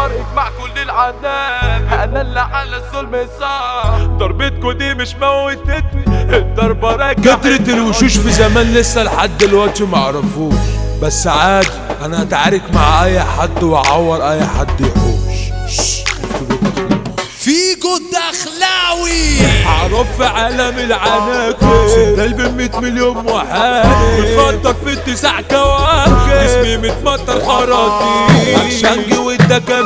عمر اجمع كل العناب انا اللي على الظلم صح ضربتكو دي مش موتتني الضربة راجعة كترة الوشوش في زمان لسه لحد دلوقتي معرفوش بس عادي انا اتعارك مع اي حد واعور اي حد يحوش شش، فيجو الدخلاوي معروف في عالم العناكب قلب ب 100 مليون محارب متفطر في التسع كواكب جسمي متمطر خراطيم شنجي والدكان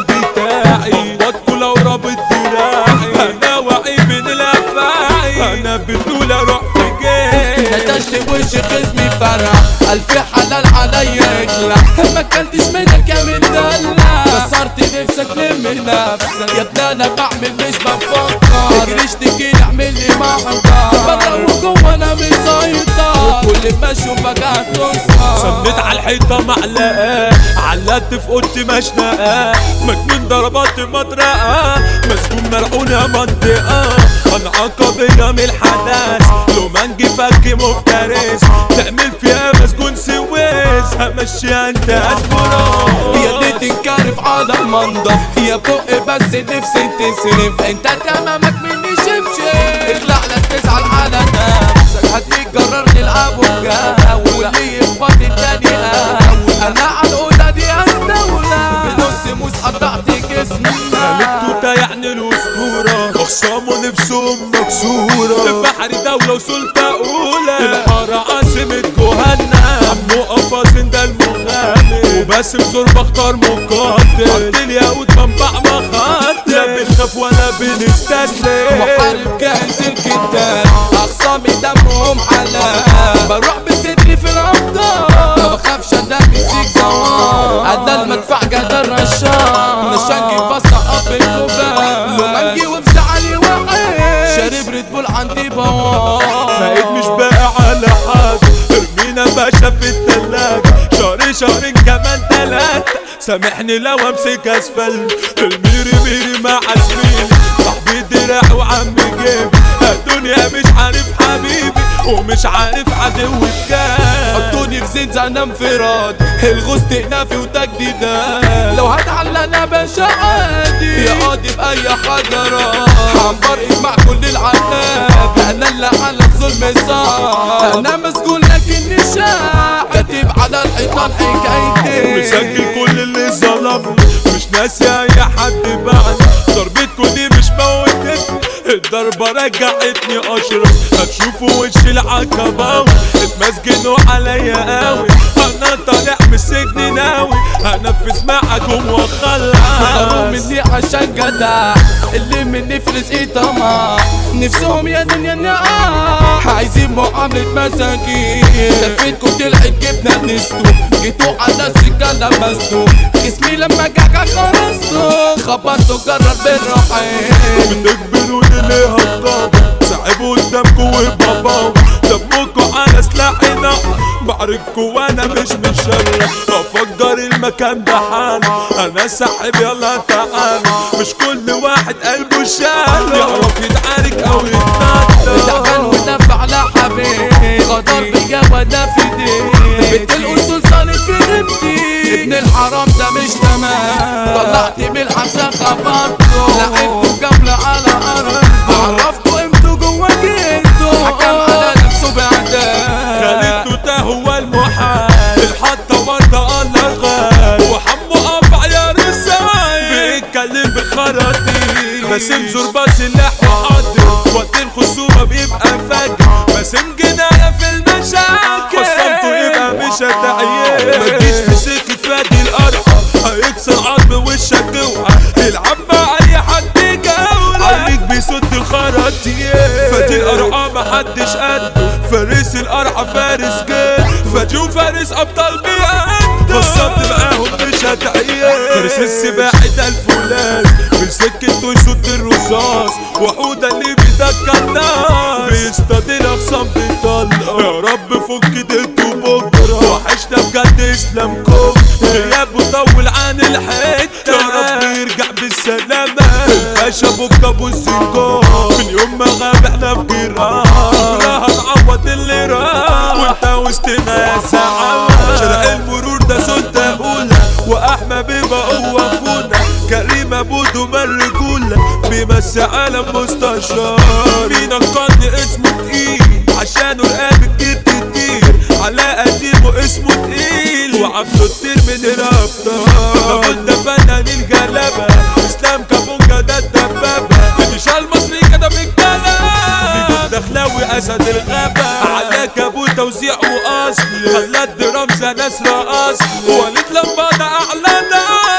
بتاعي بطكو لو رابط دراعي انا وعي من الافاعي انا بتقول اروح في جيش نتشت وش خصمي فرح الف حلال عليا يخلع ما اكلتش منك يا من دلع كسرت نفسك لم نفسك يا ابني انا بعمل مش بفكر تجريش تجيلي اعمل لي محضر بضرب جوه انا مسيطر وكل ما اشوفك هتصفر صديت على الحيطة معلقة علقت في اوضتي مشنقة مجنون ضربات مطرقة مسجون مرعون يا منطقة انا عقبية من الحدث لو منجي فك مفترس تعمل فيها مسجون سويس همشيها انت اسفراس يا دي تنكرف على المنضف يا بقي بس نفسي تسرف انت تمامك مني شبشب اخلع لا تزعل على نفسك هتيجي جررني العب والجو واللي يخبط التاني اول انا على الاوضه دي استولى بنص موس قطعت جسمي توتا يعني الاسطورة اخصامه نفسهم مكسورة البحر دولة وسلطة اولى الحارة عاصمة جهنم عمو قفاصين ده المغامر وباسم زور بختار مقاتل حط اليهود منبع مخاطر لا بنخاف ولا بنستسلم محارب جاهز الكتاب اخصامي دمهم حلال بروح بصدري في الابطال ما بخافش انا بيسيك زوار انا المدفع جد الرشاق نشانجي بسقط بالكوبان لو منجي ومسعلي واحد شارب ريد بول عندي بوار فايد مش باقي على حد ارمينا باشا في التلاجة شهر شهرين كمان تلاتة سامحني لو امسك اسفل الميري ميري مع زميلي صاحبي دراع وعم جيبي الدنيا مش عارف حبيبي ومش عارف عدو بجد حطوني في زيت انا انفراد الغوص تقنافي وتجديدات لو هتعلق انا باشا عادي يا قاضي باي حجرات عنبر اجمع كل العناب انا اللي على الظلم صعب انا مسجون لكني شاع كاتب على الحيطان حكايتي مسجل كل اللي ظلمني مش ناسي اي حد بعد ضربتكوا دي مش موتتني الضربة رجعتني اشرف هتشوفوا وش العقباوي اتمسجنوا عليا قوي انا طالع من السجن ناوي هنفذ معاكم طلعوا واخلص مني عشان جدع اللي مني في رزقي طمع نفسهم يا دنيا نقع عايزين معاملة مساكين لفيتكم طلعت جبنا نستو جيتوا على السكة لمستوا جسمي لما جعجع خرجتوا خبطتوا جرب بالروحين بتجبروني ليه هالطابة صعب قدامكوا وبابا دمكوا على سلاحي نقر بعرفكوا وانا مش مشرف افجر المكان ده حال انا ساحب يلا تعال مش كل واحد قلبه شال يعرف يتعارك او تعبان يتنطط ونفع على حبيب غدر بيا وانا في دي بنت الاصول صارت في غيبتي ابن الحرام ده مش تمام طلعت من الحبسه خبرته لعبته جمله على ارض عرفته قيمته جوا جيته حكم على نفسه بعدال خالد توتا هو المحال الحطة ورطة الله غال وحمو قطع يا رسايل بيتكلم بخراطيم باسم زربة سلاح وحاضر وقت الخصومة بيبقى فجر باسم جناية في المشاكل خصمته يبقى مش هتعيين مجيش في سكة فادي الأرض هيكسر عظم وشك جوه العب مع أي حد يجاوب عليك بيصد الخراطيم فادي القرعة محدش قده فارس القرعة فارس جد فادي وفارس أبطال بيقدوا خصمت معاهم مش هتعيين فارس السباحي ده الفولاذ من سكته يصد الرصاص وحودة اللي بيدكر ناس بيصطاد الأخصام بيطلق يا رب فك ديته بكرة وحشنا بجد اسلام كوك غيابه طول عن الحتة يا رب يرجع بالسلامة الباشا بكرة ابو السنجار من يوم ما غاب احنا في جيران بكرة هنعوض اللي راح وانت وسطنا يا سعادة شارع المرور ده سلطة أولى وأحمى بيبقى هو أخونا كريم ابو دوما الرجولة بيمسي عالم مستشار مين القرن اسمه تقيل عشانه رقاب كتير كتير على قديمه اسمه تقيل وعبده كتير من الابطال لابد فنان الجلبة اسلام كابونجا ده الدبابة الشال المصري كده في الكلام في دخلاوي اسد الغابة على ابو توزيع واصل خلت رمزة ناس رقص وليد لمبادة اعلى ناس